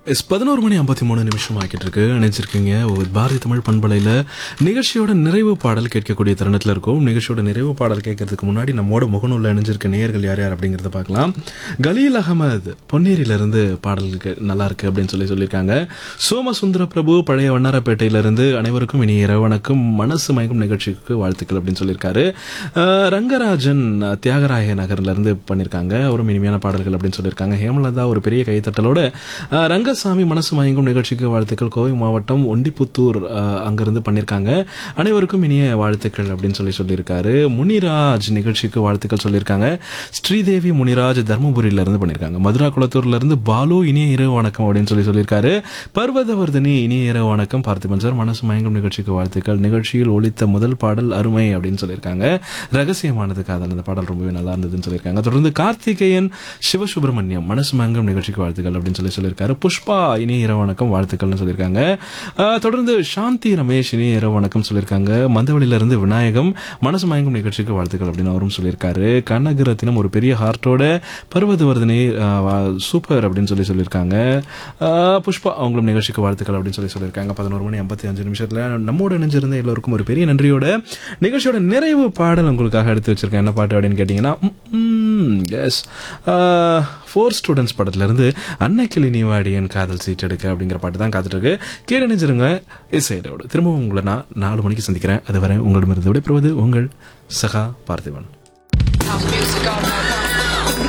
S பதினோரு மணி ஐம்பத்தி மூணு நிமிஷம் ஆக்கிட்டு இருக்கு நினைச்சிருக்கீங்க ஒரு பாரதி தமிழ் பண்பலையில் நிகழ்ச்சியோட நிறைவு பாடல் கேட்கக்கூடிய தருணத்தில் இருக்கும் நிகழ்ச்சியோட நிறைவு பாடல் கேட்கறதுக்கு முன்னாடி நம்மோட முகநூலில் இணைஞ்சிருக்க நேயர்கள் யார் யார் அப்படிங்கிறத பார்க்கலாம் கலீல் அகமது பொன்னேரியிலிருந்து பாடலுக்கு நல்லா இருக்கு அப்படின்னு சொல்லி சொல்லியிருக்காங்க சோமசுந்தர பிரபு பழைய வண்ணாரப்பேட்டையிலிருந்து அனைவருக்கும் இனி இரவணக்கும் மனசு மயக்கும் நிகழ்ச்சிக்கு வாழ்த்துக்கள் அப்படின்னு சொல்லியிருக்காரு அஹ், ரங்கராஜன் அஹ், தியாகராய நகர்ல இருந்து பண்ணியிருக்காங்க ஒரு இனிமையான பாடல்கள் அப்படின்னு சொல்லியிருக்காங்க ஹேமலதா ஒரு பெரிய கைத்தட்டலோட அஹ், ரங்கசாமி மனசு மயங்கும் நிகழ்ச்சிக்கு வாழ்த்துக்கள் கோவை மாவட்டம் ஒண்டிப்புத்தூர் அஹ், அங்கிருந்து பண்ணியிருக்காங்க அனைவருக்கும் இனிய வாழ்த்துக்கள் அப்படின்னு சொல்லி சொல்லியிருக்காரு முனிராஜ் நிகழ்ச்சிக்கு வாழ்த்துக்கள் சொல்லியிருக்காங்க ஸ்ரீதேவி முனிராஜ் தர்மபுரியில இருந்து பண்ணியிருக்காங்க மதுரா குளத்தூர்ல இருந்து பாலு இனிய இரவு வணக்கம் அப்படின்னு சொல்லி சொல்லியிருக்காரு பர்வதவர்தினி இனிய இரவு வணக்கம் பார்த்திபன் சார் மனசு மயங்கும் நிகழ்ச்சிக்கு வாழ்த்துக்கள் நிகழ்ச்சியில் ஒலித்த முதல் பாடல் அருமை அப்படின்னு சொல்லியிருக்காங்க ரகசியமானது காதல் அந்த பாடல் ரொம்பவே நல்லா இருந்ததுன்னு சொல்லியிருக்காங்க தொடர்ந்து கார்த்திகேயன் சிவசுப்பிரமணியம் மனசு மயங்கும் நிகழ்ச்சிக்கு வாழ்த்துக்கள் அப்படின்னு சொல்லி சொல்லியிருக்காரு புஷ்பா இனிய இரவு வணக்கம் வாழ்த்துக்கள்னு சொல்லியிருக்காங்க ஆஹ், தொடர்ந்து சாந்தி ரமேஷ் இனிய இரவு வணக்கம் சொல்லியிருக்காங்க மந்தவெளியில இருந்து விநாயகம் மனசு மயங்கும் நிகழ்ச்சிக்கு வாழ்த்துக்கள் அப்படின்னு அவரும் சொல்லியிருக்காரு கனகரத்தினம் ஒரு பெரிய ஹார்ட்டோட பருவதவர்தனை சூப்பர் அப்படின்னு சொல்லி சொல்லியிருக்காங்க ஆஹ், புஷ்பா அவங்களும் நிகழ்ச்சிக்கு வாழ்த்துக்கள் அப்படின்னு சொல்லி சொல்லியிருக்காங்க பதினோரு மணி ஐம்பத்தி அஞ்சு நிமிஷத்துல நம்மோட இணைஞ்சிருந்த எல்லோருக்கும் ஒரு பெரிய நன்றியோட நிகழ்ச்சியோட நிறைவு பாடல் உங்களுக்காக எடுத்து வச்சிருக்கேன் என்ன பாட்டு அப்படின்னு கேட்டீங்கன்னா எஸ் ஃபோர் ஸ்டூடெண்ட்ஸ் படத்துல இருந்து அன்னைக்கிளி நீவாடியன் காதல் சீட் எடுக்க அப்படிங்கிற பாட்டு தான் காத்துட்டு இருக்கு கேட்டு நினைச்சிருங்க இசையோடு திரும்பவும் உங்களை நான் நாலு மணிக்கு சந்திக்கிறேன் அதுவரை உங்களிடமிருந்து விடைபெறுவது உங்கள் சகா Parthiban House music all night